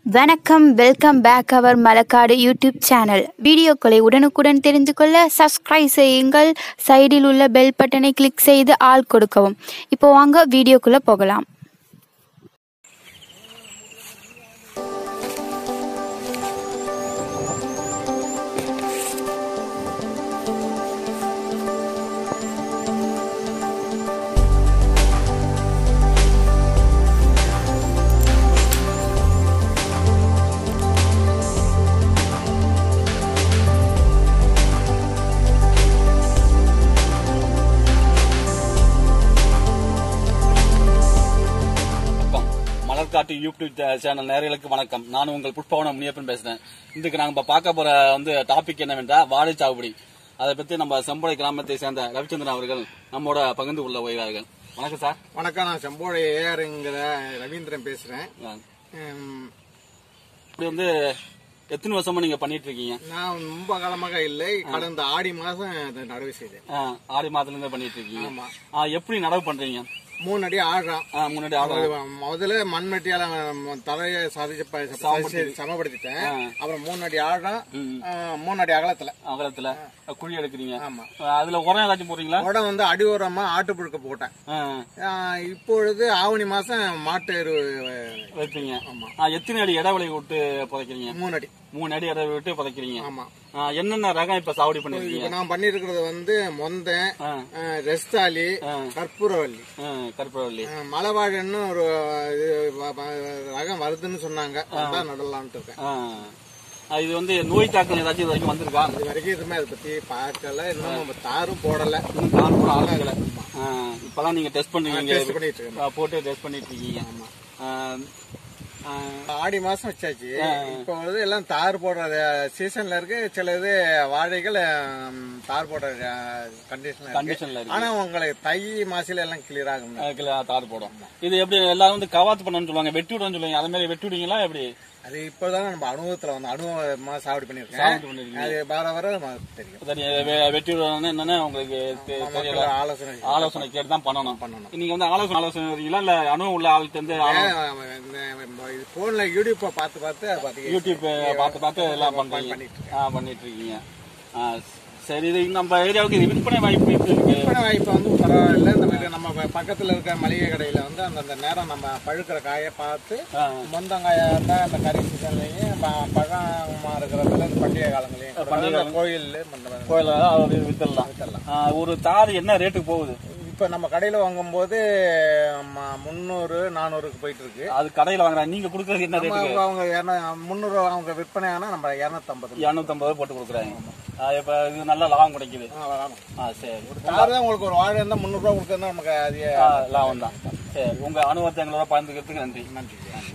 வணக்கம் welcome back our Malakkad YouTube channel வீடியோக்களை உடனுக்குடன் தெரிந்து கொள்ள சப்ஸ்கிரைப் செய்யுங்கள் சைடில் உள்ள பெல் பட்டனை கிளிக் செய்து ஆள் கொடுக்கவும் இப்போ வாங்க வீடியோக்குள்ளே போகலாம் வணக்கம் மலர்காட்டு யூடியூப் சே- சேனல் நேயர்களுக்கு வணக்கம் நான் உங்கள் புஷ்பவனம் முனியப்பன் பேசுறேன் இன்றைக்கு நாங்க பார்க்க போற வந்து டாபிக் என்னவென்றால் வாழை சாகுபடி அதை பத்தி நம்ம செம்படை கிராமத்தை சேர்ந்த ரவிச்சந்திரன் அவர்கள் நம்மோட பகிர்ந்து கொள்ள வருகிறார்கள் வணக்கம் சார் வணக்கம் நான் செம்போடை ஏஆருங்கிற ரவீந்திரன் பேசுறேன் உம், இப்படி வந்து எத்தனை வருஷமா நீங்க பண்ணிட்டு இருக்கீங்க நான் ரொம்ப காலமாக இல்லை கடந்த ஆடி மாசம் இதை நடவு செய்தேன் ஆ, ஆடி மாதத்துல இருந்து பண்ணிட்டு இருக்கீங்க ஆமா ஆ, எப்படி நடவு பண்றீங்க மூணு அடி ஆழம் ஆ, முன்னாடி ஆடு அது முதல்ல மண்வெட்டியால ம- தரையை சாதிச்சு ப- சம- சமப்படுத்திட்டேன் அப்புறம் மூணு அடி ஆழம் ம். ஆ, மூணு அடி அகலத்துல அகலத்துல குழி எடுக்கிறீங்க ஆமா ஆ, அதுல உரம் ஏதாச்சும் போடுறீங்களா உடம் வந்து அடி உரமா ஆட்டு புழுக்க போட்டேன் ஆ, ஆ, இப்பொழுது ஆவணி மாசம் மாட்டு எரு வைப்பீங்க ஆமா ஆ, எத்தனை அடி இடைவெளி விட்டு புதைக்கிறீங்க மூணு அடி மூணு அடி இடைவெளி விட்டு புதைக்கிறீங்க ஆமா ஆ, என்னென்ன ரகம் இப்ப சாவடி பண்ணிருக்கீங்க இப்ப நான் பண்ணிருக்கிறது வந்து மொந்தன் ஆ, ஆ, ரெஸ்தாலி கற்பூரவல்லி ஆ, கற்பூரவள்ளி ஆ, மலைவாழன்னு ஒரு இது வ- வ- ரகம் வருதுன்னு சொன்னாங்க அதான் நடலாம்னு இருக்கேன் ஆ. ஆ, இது வந்து நோய் தாக்கம் ஏதாச்சும் இது வரைக்கும் வந்திருக்கா இது வரைக்கும் எதுவுமே அதை பத்தி பார்க்கல இன்னும் நம்ம தாரும் போடல இன்னும் கால் கூட ஆளுங்களை இப்பதான் நீங்க டெஸ்ட் பண்ணுவீங்க டெஸ்ட் பண்ணிட்டு இருக்கேன் ஆ, போட்டு டெஸ்ட் பண்ணிட்டு இருக்கீங்க ஆ, ஆ, ஆடி மாசம் வச்சாச்சு இப்போ வந்து எல்லாம் தார் போடுற சீசன்ல இருக்கு சில இது வாழைகள் ம், தார் போடுற கண்டிஷன்ல இருக்கு கண்டிஷன்ல இருக்கு ஆனா உங்களுக்கு தை மாசில எல்லாம் கிளியர் ஆகும் ஆ, கிலோ தார் போடும் இது எப்படி எல்லாரும் வந்து கவாத்து பண்ணணும்னு சொல்லுவாங்க வெட்டி விடணும்னு சொல்லுவாங்க அதே மாதிரி வெட்டி விடுவீங்களா எப்படி அது இப்போதான் நம்ம அனுபவத்துல வந்து அனுபவமா சாகுபடி பண்ணிருக்கேன் சாப்பிட்டு பண்ணிருக்கீங்க அது வர வர நமக்கு தெரியும் சரி, வெ- வெட்டி விடணும்னு என்னன்னு உங்களுக்கு தெ- தெரியல மக்கள் ஆலோசனை ஆலோசனை கேட்டு தான் பண்ணணும் பண்ணணும். நீங்க வந்து ஆலோசனை ஆலோசனை வரீங்களா இல்ல அனுபவம் உள்ள ஆள்கிட்ட இருந்து ஆலோ- போன்ல யூடியூப்ப பார்த்து பார்த்து அதை பார்த்து யூடியூப் பார்த்து பார்த்து எல்லாம் பண்றீங்க பண்ணிட்டு ஆ பண்ணிட்டு இருக்கீங்க ஆ, சரி இது நம்ம ஏரியாவுக்கு இது விற்பனை வாய்ப்பு எப்படி இருக்கு விற்பனை வாய்ப்பு வந்து பரவாயில்ல இந்த மாதிரி நம்ம ப- பக்கத்துல இருக்க மளிகை கடையில வந்து அந்தந்த நேரம் நம்ம பழுக்கிற காயை பார்த்து ஆ, மொந்தங்காயா இருந்தா அந்த கறி சீசன்லயும் ப- பழமா இருக்கிறதுல இந்த பண்டிகை காலங்களையும் பண்டிகை இந்த கோயில் இந்த கோயில அது வித்தரலாம் ஆ, ஒரு தார் என்ன ரேட்டுக்கு போகுது இப்ப நம்ம கடையில வாங்கும்போது ம- முந்நூறு நானூறுக்கு போயிட்டு இருக்கு அது கடையில வாங்குறாங்க நீங்க கொடுக்கறது என்ன நம்ம ரேட்டுக்கு அவங்க இருநூ- முந்நூறு அவங்க விற்பனை ஆனா நம்ம இருநூத்தம்பது இரநூத்தம்பது போட்டு கொடுக்குறாங்க ஆ, இப்ப இது நல்ல லாபம் கிடைக்குது ஆ சரி கார் தான் உங்களுக்கு ஒரு வாழை இருந்தா முந்நூறு ரூபா கொடுத்தா நமக்கு அதிக ஆ, லாபம் தான் சரி உங்க அனுபவத்தை எங்களோட பகிர்ந்துக்கிறதுக்கு நன்றி நன்றி